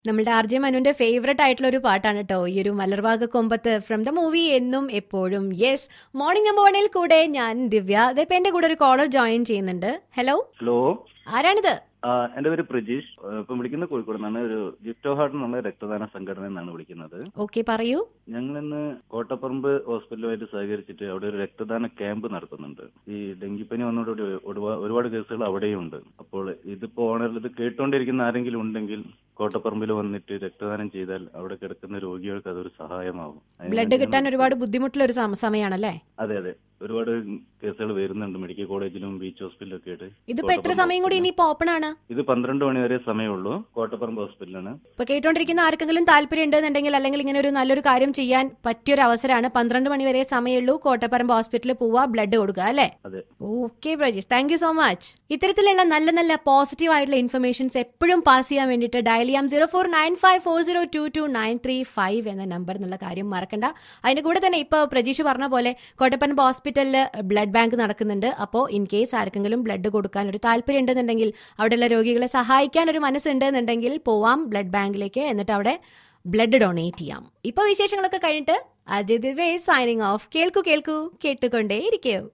നമ്മളുടെ R J മനുവിന്റെ favourite ആയിട്ടുള്ള ഒരു പാട്ടാണ് കേട്ടോ ഈ ഒരു മലർവാക കൊമ്പത്ത് ഫ്രം ദ മൂവി എന്നും എപ്പോഴും യെസ് മോർണിംഗ് നമ്പർ വണ്ണിൽ കൂടെ ഞാൻ ദിവ്യ അതിപ്പോ എന്റെ കൂടെ ഒരു കോളർ ജോയിൻ ചെയ്യുന്നുണ്ട് ഹലോ ഹലോ ആരാണിത് ആ, എന്റെ പേര് പ്രജീഷ് ആ, ഇപ്പം വിളിക്കുന്നത് കോഴിക്കോട് നിന്നാണ് ഒരു ജിഫ്റ്റോ ഹാർട്ട് എന്നുള്ള രക്തദാന സംഘടന എന്നാണ് വിളിക്കുന്നത് ഓക്കെ പറയൂ ഞങ്ങൾ ഇന്ന് കോട്ടപ്പറമ്പ് ഹോസ്പിറ്റലുമായിട്ട് സഹകരിച്ചിട്ട് അവിടെ ഒരു രക്തദാന ക്യാമ്പ് നടത്തുന്നുണ്ട് ഈ ഡെങ്കിപ്പനി വന്നതോടുകൂടി ഒരുപാ- ഒരുപാട് കേസുകൾ അവിടെയും ഉണ്ട് അപ്പോൾ ഇതിപ്പോ ഓണറിൽ ഇത് കേട്ടുകൊണ്ടിരിക്കുന്ന ആരെങ്കിലും ഉണ്ടെങ്കിൽ കോട്ടപ്പറമ്പിൽ വന്നിട്ട് രക്തദാനം ചെയ്താൽ അവിടെ കിടക്കുന്ന രോഗികൾക്ക് അതൊരു സഹായമാവും അതിന് ബ്ലഡ് വേണ്ടി കിട്ടാൻ ഞങ്ങൾ- ഒരുപാട് ബുദ്ധിമുട്ടുള്ള ഒരു സം- സമയമാണല്ലേ അതെ അതെ ഒരുപാട് കേസുകൾ വരുന്നുണ്ട് മെഡിക്കൽ കോളേജിലും ബീച്ച് ഹോസ്പിറ്റലിലും ഒക്കെ ആയിട്ട് ഇതിപ്പോ എത്ര കോട്ടപ്പറമ്പ് സമയം കൂടി ഇനിയിപ്പോ ഓപ്പൺ ആണ് ഇത് പന്ത്രണ്ട് മണി വരെ സമയമുള്ളൂ കോട്ടപ്പറമ്പ് ഹോസ്പിറ്റലാണ് ഇപ്പൊ കേട്ടോണ്ടിരിക്കുന്ന ആർക്കെങ്കിലും താല്പര്യം ഉണ്ടെന്നുണ്ടെങ്കിൽ അല്ലെങ്കിൽ ഇങ്ങനെ ഒരു നല്ലൊരു കാര്യം ചെയ്യാൻ പറ്റിയൊരു അവസരമാണ് പന്ത്രണ്ട് മണി വരെ സമയമുള്ളൂ കോട്ടപ്പറമ്പ് ഹോസ്പിറ്റലിൽ പോവുക ബ്ലഡ് കൊടുക്കുക അല്ലേ അതെ okay Prajeesh thank you so much ഇത്തരത്തിലുള്ള നല്ല നല്ല പോസിറ്റീവ് ആയിട്ടുള്ള ഇൻഫർമേഷൻസ് എപ്പോഴും പാസ് ചെയ്യാൻ വേണ്ടിയിട്ട് ഡയൽ ചെയ്യാം zero four nine five four zero two two nine three five എന്ന നമ്പർ എന്നുള്ള കാര്യം മറക്കണ്ട അതിന്റെ കൂടെ തന്നെ ഇപ്പോൾ പ്രജീഷ് പറഞ്ഞ പോലെ കോട്ടപ്പറമ്പ് ഹോസ്പിറ്റലിൽ ബ്ലഡ് ബാങ്ക് നടക്കുന്നുണ്ട് അപ്പോൾ ഇൻ കേസ് ആർക്കെങ്കിലും ബ്ലഡ് കൊടുക്കാൻ ഒരു താല്പര്യം ഉണ്ടെന്നുണ്ടെങ്കിൽ അവിടെയുള്ള രോഗികളെ സഹായിക്കാൻ ഒരു മനസ്സുണ്ട് എന്നുണ്ടെങ്കിൽ പോവാം ബ്ലഡ് ബാങ്കിലേക്ക് എന്നിട്ട് അവിടെ ബ്ലഡ് ഡൊണേറ്റ് ചെയ്യാം ഇപ്പൊ വിശേഷങ്ങളൊക്കെ കഴിഞ്ഞിട്ട് അജയ് ദിവേ സൈനിങ് ഓഫ് കേൾക്കൂ കേൾക്കൂ കേട്ടുകൊണ്ടേ ഇരിക്കൂ